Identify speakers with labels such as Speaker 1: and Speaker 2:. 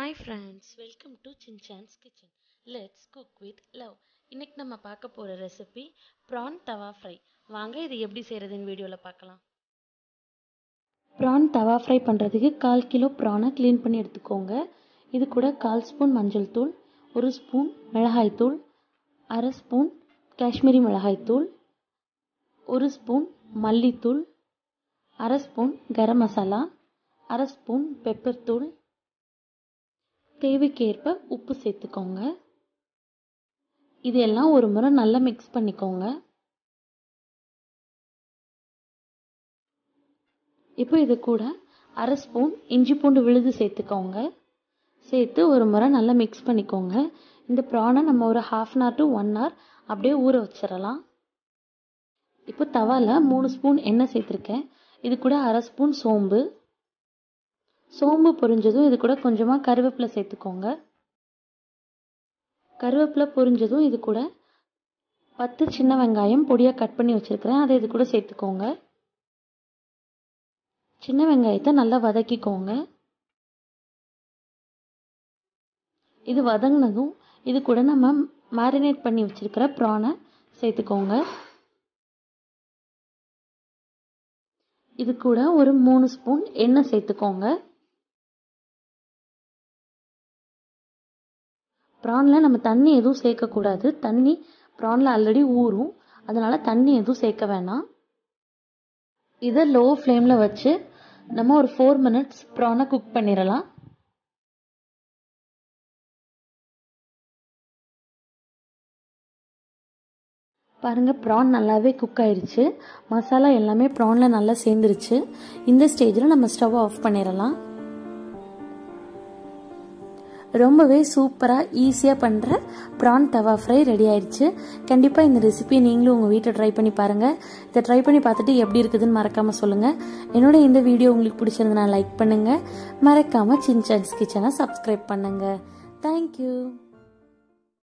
Speaker 1: hi friends welcome to சின்சான்ஸ் kitchen let's cook with love இன்னைக்கு நம்ம பார்க்க போகிற ரெசிபி ப்ரான் தவா ஃப்ரை வாங்க இது எப்படி செய்கிறதுன்னு வீடியோவில் பார்க்கலாம் ப்ரான் தவா ஃப்ரை பண்ணுறதுக்கு கால் கிலோ ப்ரானை க்ளீன் பண்ணி எடுத்துக்கோங்க இது கூட கால் ஸ்பூன் மஞ்சள் தூள் ஒரு ஸ்பூன் மிளகாய் தூள் அரை ஸ்பூன் காஷ்மீரி மிளகாய் தூள் ஒரு ஸ்பூன் மல்லித்தூள் அரை ஸ்பூன் கரம் மசாலா அரை ஸ்பூன் பெப்பர் தூள் தேவைக்கேற்ப உப்பு சேர்த்துக்கோங்க இதெல்லாம் ஒரு முறை நல்லா மிக்ஸ் பண்ணிக்கோங்க இப்போ இது கூட அரை ஸ்பூன் இஞ்சி பூண்டு விழுது சேர்த்துக்கோங்க சேர்த்து ஒரு முறை நல்லா மிக்ஸ் பண்ணிக்கோங்க இந்த ப்ரானை நம்ம ஒரு half an hour to one hour அப்படியே ஊற வச்சிடலாம் இப்போ தவாவில் மூணு ஸ்பூன் எண்ணெய் சேர்த்துருக்கேன் இது கூட அரை ஸ்பூன் சோம்பு சோம்பு பொரிஞ்சதும் இது கூட கொஞ்சமாக கருவேப்பிலை சேர்த்துக்கோங்க கருவேப்பிலை பொரிஞ்சதும் இது கூட பத்து சின்ன வெங்காயம் பொடியாக கட் பண்ணி வச்சுருக்கிறேன் அதை இது கூட சேர்த்துக்கோங்க சின்ன வெங்காயத்தை நல்லா வதக்கிக்கோங்க இது வதங்கினதும் இது கூட நம்ம மேரினேட் பண்ணி வச்சுருக்கிற ப்ரானை சேர்த்துக்கோங்க இது கூட ஒரு மூணு ஸ்பூன் எண்ணெய் சேர்த்துக்கோங்க ப்ரானில் நம்ம தண்ணி எதுவும் சேர்க்கக்கூடாது தண்ணி ப்ரானில் ஆல்ரெடி ஊறும் அதனால் தண்ணி எதுவும் சேர்க்க வேணாம் இதை லோ ஃப்ளேமில் வச்சு நம்ம ஒரு ஃபோர் மினிட்ஸ் ப்ரானை குக் பண்ணிடலாம் பாருங்கள் ப்ரான் நல்லாவே குக் ஆயிடுச்சு மசாலா எல்லாமே ப்ரானில் நல்லா சேர்ந்துருச்சு இந்த ஸ்டேஜில் நம்ம ஸ்டவ் ஆஃப் பண்ணிடலாம் ரொம்பவே சூப்பராக ஈஸியாக பண்ணுற ப்ரான் தவா ஃப்ரை ரெடி ஆயிடுச்சு கண்டிப்பாக இந்த ரெசிபியை நீங்களும் உங்கள் வீட்டில் ட்ரை பண்ணி பாருங்கள் இதை ட்ரை பண்ணி பார்த்துட்டு எப்படி இருக்குதுன்னு மறக்காமல் சொல்லுங்கள் என்னோட இந்த வீடியோ உங்களுக்கு பிடிச்சிருந்தனா லைக் பண்ணுங்கள் மறக்காமல் சின்சான்ஸ் கிச்சனை சப்ஸ்கிரைப் பண்ணுங்கள் தேங்க்யூ